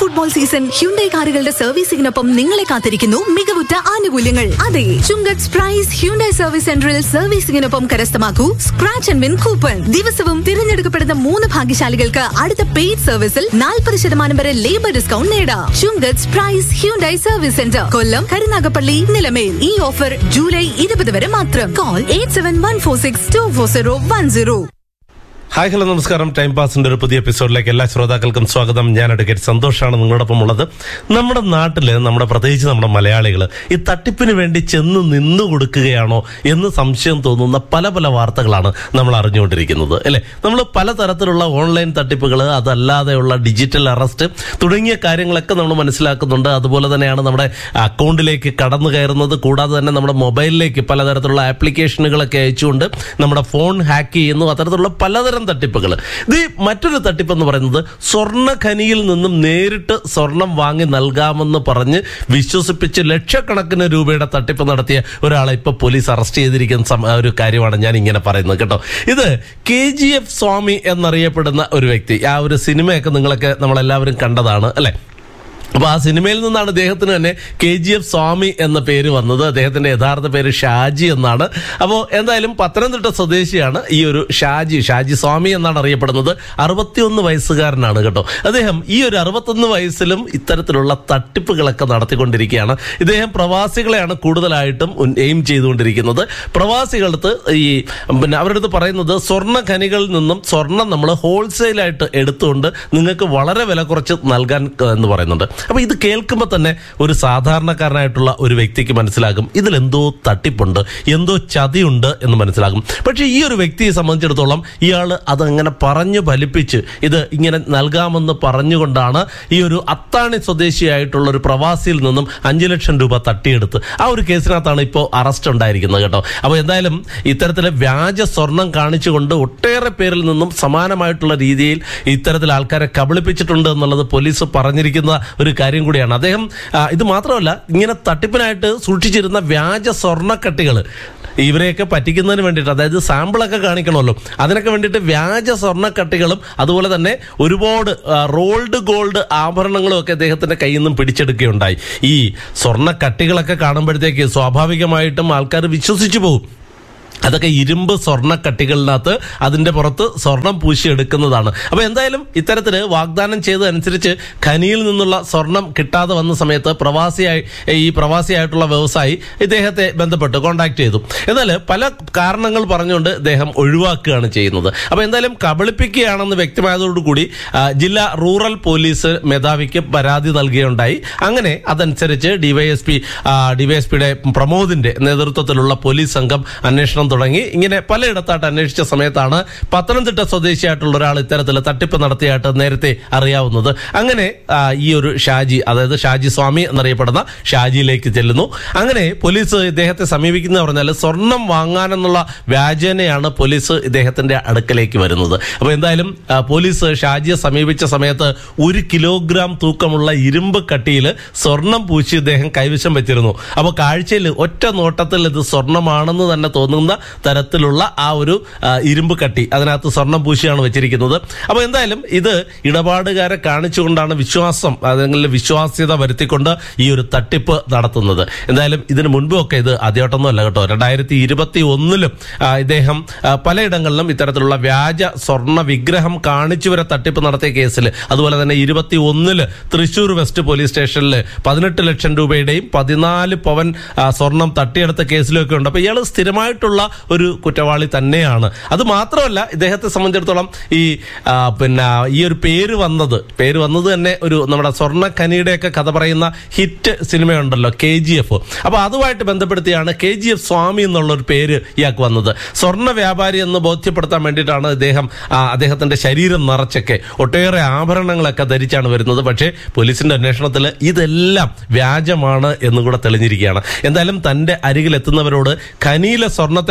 football season Hyundai കാറുകളുടെ സർവീസിംഗിനൊപ്പം നിങ്ങളെ കാത്തിരിക്കുന്നു മികവുറ്റ ആനുകൂല്യങ്ങൾ അതെ ചുങ്കത്ത് പ്രൈസ് ഹ്യുണ്ടൈ സർവീസ് സെന്ററിൽ സർവീസിംഗിനൊപ്പം കരസ്ഥമാക്കൂ സ്ക്രാച്ച് ആൻഡ് വിൻ കൂപ്പൺ ദിവസവും തിരഞ്ഞെടുക്കപ്പെടുന്ന മൂന്ന് ഭാഗ്യശാലികൾക്ക് അടുത്ത പെയ്ഡ് സർവീസിൽ നാൽപ്പത് ശതമാനം വരെ ലേബർ ഡിസ്കൗണ്ട് നേടാം Chungath prize Hyundai service centre Kollam Karunagappally Nilamel ഈ ഓഫർ ജൂലൈ ഇരുപത് വരെ മാത്രം call eight seven one four six two four zero one zero hi hello നമസ്കാരം ടൈം പാസിന്റെ ഒരു പുതിയ എപ്പിസോഡിലേക്ക് എല്ലാ ശ്രോതാക്കൾക്കും സ്വാഗതം ഞാൻ അഡ്വക്കേറ്റ് സന്തോഷാണ് നിങ്ങളോടൊപ്പം ഉള്ളത് നമ്മുടെ നാട്ടില് നമ്മുടെ പ്രത്യേകിച്ച് നമ്മുടെ മലയാളികൾ ഈ തട്ടിപ്പിന് വേണ്ടി ചെന്ന് നിന്നു കൊടുക്കുകയാണോ എന്ന് സംശയം തോന്നുന്ന പല പല വാർത്തകളാണ് നമ്മൾ അറിഞ്ഞുകൊണ്ടിരിക്കുന്നത് അല്ലെ നമ്മൾ പലതരത്തിലുള്ള ഓൺലൈൻ തട്ടിപ്പുകൾ അതല്ലാതെയുള്ള ഡിജിറ്റൽ അറസ്റ്റ് തുടങ്ങിയ കാര്യങ്ങളൊക്കെ നമ്മൾ മനസ്സിലാക്കുന്നുണ്ട് അതുപോലെ തന്നെയാണ് നമ്മുടെ അക്കൗണ്ടിലേക്ക് കടന്നു കയറുന്നത് കൂടാതെ തന്നെ നമ്മുടെ മൊബൈലിലേക്ക് പലതരത്തിലുള്ള ആപ്ലിക്കേഷനുകളൊക്കെ അയച്ചുകൊണ്ട് നമ്മുടെ ഫോൺ ഹാക്ക് ചെയ്യുന്നു അത്തരത്തിലുള്ള പലതരം തട്ടിപ്പുകൾ ഇത് മറ്റൊരു തട്ടിപ്പ് എന്ന് പറയുന്നത് സ്വർണ്ണ ഖനിയിൽ നിന്നും നേരിട്ട് സ്വർണം വാങ്ങി നൽകാമെന്ന് പറഞ്ഞ് വിശ്വസിപ്പിച്ച് ലക്ഷക്കണക്കിന് രൂപയുടെ തട്ടിപ്പ് നടത്തിയ ഒരാളെ ഇപ്പൊ പോലീസ് അറസ്റ്റ് ചെയ്തിരിക്കുന്ന സം- ഒരു കാര്യമാണ് ഞാൻ ഇങ്ങനെ പറയുന്നത് കേട്ടോ ഇത് കെ ജി എഫ് സ്വാമി എന്നറിയപ്പെടുന്ന ഒരു വ്യക്തി ആ ഒരു സിനിമയൊക്കെ നിങ്ങളൊക്കെ നമ്മളെല്ലാവരും കണ്ടതാണ് അല്ലെ അപ്പൊ ആ സിനിമയിൽ നിന്നാണ് അദ്ദേഹത്തിന് തന്നെ കെ ജി എഫ് സ്വാമി എന്ന പേര് വന്നത് അദ്ദേഹത്തിന്റെ യഥാർത്ഥ പേര് ഷാജി എന്നാണ് അപ്പോൾ എന്തായാലും പത്തനംതിട്ട സ്വദേശിയാണ് ഈ ഒരു ഷാജി ഷാജി സ്വാമി എന്നാണ് അറിയപ്പെടുന്നത് അറുപത്തിയൊന്ന് വയസ്സുകാരനാണ് കേട്ടോ അദ്ദേഹം ഈ ഒരു അറുപത്തൊന്ന് വയസ്സിലും ഇത്തരത്തിലുള്ള തട്ടിപ്പുകളൊക്കെ നടത്തിക്കൊണ്ടിരിക്കുകയാണ് ഇദ്ദേഹം പ്രവാസികളെയാണ് കൂടുതലായിട്ടും ഉൻ- എയിം ചെയ്തുകൊണ്ടിരിക്കുന്നത് പ്രവാസികളടുത്ത് ഈ പിന്നെ അവരുടെ അടുത്ത് പറയുന്നത് സ്വർണ്ണ ഖനികളിൽ നിന്നും സ്വർണം നമ്മൾ ഹോൾസെയിലായിട്ട് എടുത്തുകൊണ്ട് നിങ്ങൾക്ക് വളരെ വില കുറച്ച് നൽകാൻ ക- എന്ന് പറയുന്നുണ്ട് അപ്പൊ ഇത് കേൾക്കുമ്പോൾ തന്നെ ഒരു സാധാരണക്കാരനായിട്ടുള്ള ഒരു വ്യക്തിക്ക് മനസ്സിലാകും ഇതിൽ എന്തോ തട്ടിപ്പുണ്ട് എന്തോ ചതിയുണ്ട് എന്ന് മനസ്സിലാകും പക്ഷെ ഈ ഒരു വ്യക്തിയെ സംബന്ധിച്ചിടത്തോളം ഇയാൾ അതങ്ങനെ പറഞ്ഞു ഫലിപ്പിച്ച് ഇത് ഇങ്ങനെ നൽകാമെന്ന് പറഞ്ഞുകൊണ്ടാണ് ഈ ഒരു അത്താണി സ്വദേശിയായിട്ടുള്ള ഒരു പ്രവാസിയിൽ നിന്നും അഞ്ചു ലക്ഷം രൂപ തട്ടിയെടുത്ത് ആ ഒരു കേസിനകത്താണ് ഇപ്പോൾ അറസ്റ്റ് ഉണ്ടായിരിക്കുന്നത് കേട്ടോ അപ്പോൾ എന്തായാലും ഇത്തരത്തിലെ വ്യാജ സ്വർണം കാണിച്ചുകൊണ്ട് ഒട്ടേറെ പേരിൽ നിന്നും സമാനമായിട്ടുള്ള രീതിയിൽ ഇത്തരത്തിൽ ആൾക്കാരെ കബളിപ്പിച്ചിട്ടുണ്ട് എന്നുള്ളത് പോലീസ് പറഞ്ഞിരിക്കുന്ന ഒരു കാര്യം കൂടിയാണ് അദ്ദേഹം ആ, ഇത് മാത്രമല്ല ഇങ്ങനെ തട്ടിപ്പിനായിട്ട് സൂക്ഷിച്ചിരുന്ന വ്യാജ സ്വർണ്ണക്കട്ടികൾ ഇവരെയൊക്കെ പറ്റിക്കുന്നതിന് വേണ്ടിയിട്ട് അതായത് സാമ്പിളൊക്കെ കാണിക്കണമല്ലോ അതിനൊക്കെ വേണ്ടിയിട്ട് വ്യാജ സ്വർണ്ണക്കട്ടികളും അതുപോലെ തന്നെ ഒരുപാട് ആ, റോൾഡ് ഗോൾഡ് ആഭരണങ്ങളും ഒക്കെ അദ്ദേഹത്തിന്റെ കയ്യിൽ നിന്നും പിടിച്ചെടുക്കുകയുണ്ടായി ഈ സ്വർണ്ണക്കട്ടികളൊക്കെ കാണുമ്പോഴത്തേക്ക് സ്വാഭാവികമായിട്ടും ആൾക്കാർ വിശ്വസിച്ചു പോകും അതൊക്കെ ഇരുമ്പ് സ്വർണ്ണക്കട്ടികളിനകത്ത് അതിന്റെ പുറത്ത് സ്വർണം പൂശിയെടുക്കുന്നതാണ് അപ്പൊ എന്തായാലും ഇത്തരത്തില് വാഗ്ദാനം ചെയ്തതനുസരിച്ച് ഖനിയിൽ നിന്നുള്ള സ്വർണം കിട്ടാതെ വന്ന സമയത്ത് പ്രവാസിയായി ഈ പ്രവാസിയായിട്ടുള്ള വ്യവസായി ഇദ്ദേഹത്തെ ബന്ധപ്പെട്ട് കോണ്ടാക്ട് ചെയ്തു എന്നാൽ പല കാരണങ്ങൾ പറഞ്ഞുകൊണ്ട് ഇദ്ദേഹം ഒഴിവാക്കുകയാണ് ചെയ്യുന്നത് അപ്പൊ എന്തായാലും കബളിപ്പിക്കുകയാണെന്ന് വ്യക്തമായതോടുകൂടി ആ, ജില്ലാ റൂറൽ പോലീസ് മേധാവിക്ക് പരാതി നൽകുകയുണ്ടായി അങ്ങനെ അതനുസരിച്ച് ഡിവൈഎസ്പി ഡിവൈഎസ്പിയുടെ പ്രമോദിന്റെ നേതൃത്വത്തിലുള്ള പോലീസ് സംഘം അന്വേഷണം തുടങ്ങി ഇങ്ങനെ പലയിടത്തായിട്ട് അന്വേഷിച്ച സമയത്താണ് പത്തനംതിട്ട സ്വദേശിയായിട്ടുള്ള ഒരാൾ ഇത്തരത്തിൽ തട്ടിപ്പ് നടത്തിയായിട്ട് നേരത്തെ അറിയാവുന്നത് അങ്ങനെ ആ, ഈ ഒരു ഷാജി അതായത് ഷാജി സ്വാമി എന്നറിയപ്പെടുന്ന ഷാജിയിലേക്ക് ചെല്ലുന്നു അങ്ങനെ പോലീസ് ഇദ്ദേഹത്തെ സമീപിക്കുന്ന പറഞ്ഞാൽ സ്വർണം വാങ്ങാനെന്നുള്ള വ്യാജേനയാണ് പോലീസ് ഇദ്ദേഹത്തിന്റെ അടുക്കലേക്ക് വരുന്നത് അപ്പൊ എന്തായാലും ആ, പോലീസ് ഷാജിയെ സമീപിച്ച സമയത്ത് ഒരു കിലോഗ്രാം തൂക്കമുള്ള ഇരുമ്പ് കട്ടിയിൽ സ്വർണം പൂശി ഇദ്ദേഹം കൈവശം വെച്ചിരുന്നു അപ്പൊ കാഴ്ചയിൽ ഒറ്റ നോട്ടത്തിൽ ഇത് സ്വർണമാണെന്ന് തന്നെ തോന്നുന്ന തരത്തിലുള്ള ആ ഒരു ആ, ഇരുമ്പ് കട്ടി അതിനകത്ത് സ്വർണം പൂശിയാണ് വെച്ചിരിക്കുന്നത് അപ്പൊ എന്തായാലും ഇത് ഇടപാടുകാരെ കാണിച്ചുകൊണ്ടാണ് വിശ്വാസം അല്ലെങ്കിൽ വിശ്വാസ്യത വരുത്തിക്കൊണ്ട് ഈ ഒരു തട്ടിപ്പ് നടത്തുന്നത് എന്തായാലും ഇതിനു മുൻപും ഒക്കെ ഇത് ആദ്യമായിട്ടൊന്നും അല്ല കേട്ടോ രണ്ടായിരത്തി ഇരുപത്തി ഒന്നിലും ഇദ്ദേഹം ആ, പലയിടങ്ങളിലും ഇത്തരത്തിലുള്ള വ്യാജ സ്വർണ്ണ വിഗ്രഹം കാണിച്ചു വരെ തട്ടിപ്പ് നടത്തിയ കേസിൽ അതുപോലെ തന്നെ ഇരുപത്തി ഒന്നില് തൃശൂർ വെസ്റ്റ് പോലീസ് സ്റ്റേഷനിൽ പതിനെട്ട് ലക്ഷം രൂപയുടെയും പതിനാല് പവൻ ആ, സ്വർണം തട്ടിയെടുത്ത കേസിലൊക്കെ ഉണ്ട് അപ്പൊ ഇയാൾ സ്ഥിരമായിട്ടുള്ള ഒരു കുറ്റവാളി തന്നെയാണ് അത് മാത്രമല്ല ഇദ്ദേഹത്തെ സംബന്ധിച്ചിടത്തോളം ഈ ആ, പിന്നെ ഈ ഒരു പേര് വന്നത് പേര് വന്നത് തന്നെ ഒരു നമ്മുടെ സ്വർണ്ണ ഖനിയുടെയൊക്കെ കഥ പറയുന്ന ഹിറ്റ് സിനിമയുണ്ടല്ലോ കെ ജി എഫ് അപ്പൊ അതുമായിട്ട് ബന്ധപ്പെടുത്തിയാണ് കെ ജി എഫ് സ്വാമി എന്നുള്ള ഒരു പേര് ഇയാൾക്ക് വന്നത് സ്വർണ്ണ വ്യാപാരി എന്ന് ബോധ്യപ്പെടുത്താൻ വേണ്ടിയിട്ടാണ് ഇദ്ദേഹം ആ, അദ്ദേഹത്തിന്റെ ശരീരം നിറച്ചൊക്കെ ഒട്ടേറെ ആഭരണങ്ങളൊക്കെ ധരിച്ചാണ് വരുന്നത് പക്ഷേ പോലീസിന്റെ അന്വേഷണത്തിൽ ഇതെല്ലാം വ്യാജമാണ് എന്നും കൂടെ തെളിഞ്ഞിരിക്കുകയാണ് എന്തായാലും തന്റെ അരികിൽ എത്തുന്നവരോട് ഖനിയിലെ സ്വർണത്തെ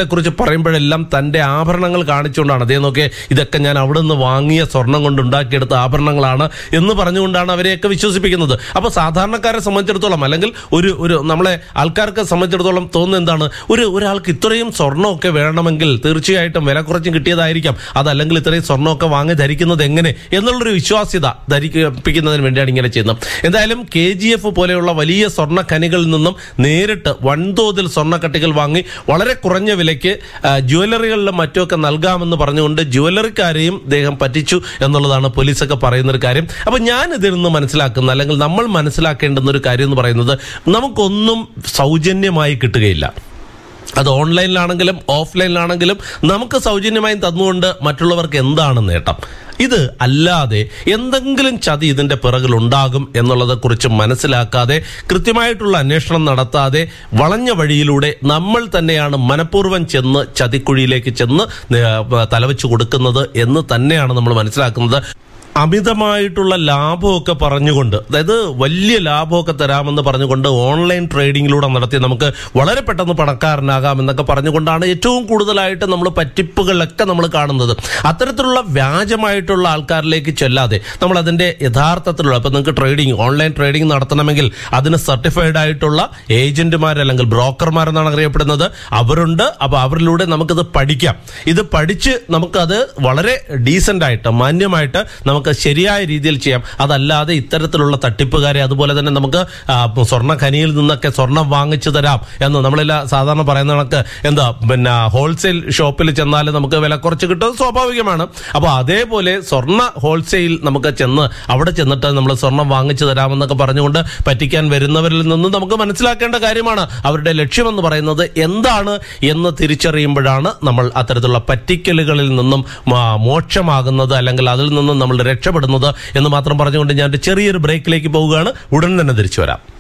കുറിച്ച് പറയുമ്പോഴെല്ലാം തന്റെ ആഭരണങ്ങൾ കാണിച്ചുകൊണ്ടാണ് അതേ നോക്കെ ഇതൊക്കെ ഞാൻ അവിടെ നിന്ന് വാങ്ങിയ സ്വർണം കൊണ്ട് ഉണ്ടാക്കിയെടുത്ത ആഭരണങ്ങളാണ് എന്ന് പറഞ്ഞുകൊണ്ടാണ് അവരെയൊക്കെ വിശ്വസിപ്പിക്കുന്നത് അപ്പൊ സാധാരണക്കാരെ സംബന്ധിച്ചിടത്തോളം അല്ലെങ്കിൽ ഒരു ഒരു നമ്മളെ ആൾക്കാർക്ക് സംബന്ധിച്ചിടത്തോളം തോന്നുന്നത് എന്താണ് ഒരു ഒരാൾക്ക് ഇത്രയും സ്വർണ്ണമൊക്കെ വേണമെങ്കിൽ തീർച്ചയായിട്ടും വില കുറച്ച് കിട്ടിയതായിരിക്കാം അതല്ലെങ്കിൽ ഇത്രയും സ്വർണ്ണമൊക്കെ വാങ്ങി ധരിക്കുന്നത് എങ്ങനെ എന്നുള്ളൊരു വിശ്വാസ്യത ധരിപ്പിക്കുന്നതിന് വേണ്ടിയാണ് ഇങ്ങനെ ചെയ്യുന്നത് എന്തായാലും കെ ജി എഫ് പോലെയുള്ള വലിയ സ്വർണ്ണ ഖനികളിൽ നിന്നും നേരിട്ട് വൻതോതിൽ സ്വർണ്ണക്കട്ടികൾ വാങ്ങി വളരെ കുറഞ്ഞ വിലയ്ക്ക് ആ, ജ്വല്ലറികളിലും മറ്റുമൊക്കെ നൽകാമെന്ന് പറഞ്ഞുകൊണ്ട് ജ്വല്ലറിക്കാരെയും ഇദ്ദേഹം പറ്റിച്ചു എന്നുള്ളതാണ് പോലീസൊക്കെ പറയുന്ന ഒരു കാര്യം അപ്പൊ ഞാൻ ഇതിൽ നിന്ന് മനസ്സിലാക്കുന്ന അല്ലെങ്കിൽ നമ്മൾ മനസ്സിലാക്കേണ്ടുന്ന ഒരു കാര്യം എന്ന് പറയുന്നത് നമുക്കൊന്നും സൗജന്യമായി കിട്ടുകയില്ല അത് ഓൺലൈനിലാണെങ്കിലും ഓഫ്ലൈനിലാണെങ്കിലും നമുക്ക് സൗജന്യമായി തന്നുകൊണ്ട് മറ്റുള്ളവർക്ക് എന്താണ് നേട്ടം ഇത് അല്ലാതെ എന്തെങ്കിലും ചതി ഇതിന്റെ പിറകിൽ ഉണ്ടാകും എന്നുള്ളതെക്കുറിച്ച് മനസ്സിലാക്കാതെ കൃത്യമായിട്ടുള്ള അന്വേഷണം നടത്താതെ വളഞ്ഞ വഴിയിലൂടെ നമ്മൾ തന്നെയാണ് മനഃപൂർവ്വം ചെന്ന് ചതിക്കുഴിയിലേക്ക് ചെന്ന് ഏഹ്, തലവെച്ച് കൊടുക്കുന്നത് എന്ന് തന്നെയാണ് നമ്മൾ മനസ്സിലാക്കുന്നത് അമിതമായിട്ടുള്ള ലാഭമൊക്കെ പറഞ്ഞുകൊണ്ട് അതായത് വലിയ ലാഭമൊക്കെ തരാമെന്ന് പറഞ്ഞുകൊണ്ട് ഓൺലൈൻ ട്രേഡിങ്ങിലൂടെ നടത്തി നമുക്ക് വളരെ പെട്ടെന്ന് പണക്കാരനാകാം എന്നൊക്കെ പറഞ്ഞുകൊണ്ടാണ് ഏറ്റവും കൂടുതലായിട്ട് നമ്മൾ പറ്റിപ്പുകളിലൊക്കെ നമ്മൾ കാണുന്നത് അത്തരത്തിലുള്ള വ്യാജമായിട്ടുള്ള ആൾക്കാരിലേക്ക് ചെല്ലാതെ നമ്മൾ അതിന്റെ യഥാർത്ഥത്തിലുള്ള ഇപ്പൊ നിങ്ങൾക്ക് ട്രേഡിംഗ് ഓൺലൈൻ ട്രേഡിംഗ് നടത്തണമെങ്കിൽ അതിന് സർട്ടിഫൈഡ് ആയിട്ടുള്ള ഏജന്റുമാർ അല്ലെങ്കിൽ ബ്രോക്കർമാർ എന്നാണ് അറിയപ്പെടുന്നത് അവരുണ്ട് അപ്പൊ അവരിലൂടെ നമുക്കിത് പഠിക്കാം ഇത് പഠിച്ച് നമുക്കത് വളരെ ഡീസന്റ് ആയിട്ട് മാന്യമായിട്ട് നമുക്ക് ശരിയായ രീതിയിൽ ചെയ്യാം അതല്ലാതെ ഇത്തരത്തിലുള്ള തട്ടിപ്പുകാരെ അതുപോലെ തന്നെ നമുക്ക് ആ, സ്വർണ്ണ ഖനിയിൽ നിന്നൊക്കെ സ്വർണം വാങ്ങിച്ചു തരാം എന്ന് നമ്മളെല്ലാം സാധാരണ പറയുന്ന കണക്ക് എന്താ പിന്നെ ഹോൾസെയിൽ ഷോപ്പിൽ ചെന്നാൽ നമുക്ക് വില കുറച്ച് കിട്ടുന്നത് സ്വാഭാവികമാണ് അപ്പോൾ അതേപോലെ സ്വർണ്ണ ഹോൾസെയിൽ നമുക്ക് ചെന്ന് അവിടെ ചെന്നിട്ട് നമ്മൾ സ്വർണം വാങ്ങിച്ചു തരാമെന്നൊക്കെ പറഞ്ഞുകൊണ്ട് പറ്റിക്കാൻ വരുന്നവരിൽ നിന്ന് നമുക്ക് മനസ്സിലാക്കേണ്ട കാര്യമാണ് അവരുടെ ലക്ഷ്യമെന്ന് പറയുന്നത് എന്താണ് എന്ന് തിരിച്ചറിയുമ്പോഴാണ് നമ്മൾ അത്തരത്തിലുള്ള പറ്റിക്കലുകളിൽ നിന്നും ആ, മോക്ഷമാകുന്നത് അല്ലെങ്കിൽ അതിൽ നിന്നും നമ്മൾ രക്ഷപ്പെടുന്നത് എന്ന് മാത്രം പറഞ്ഞുകൊണ്ട് ഞാൻ ഒരു ചെറിയൊരു ബ്രേക്കിലേക്ക് പോവുകയാണ് ഉടൻ തന്നെ തിരിച്ചു വരാം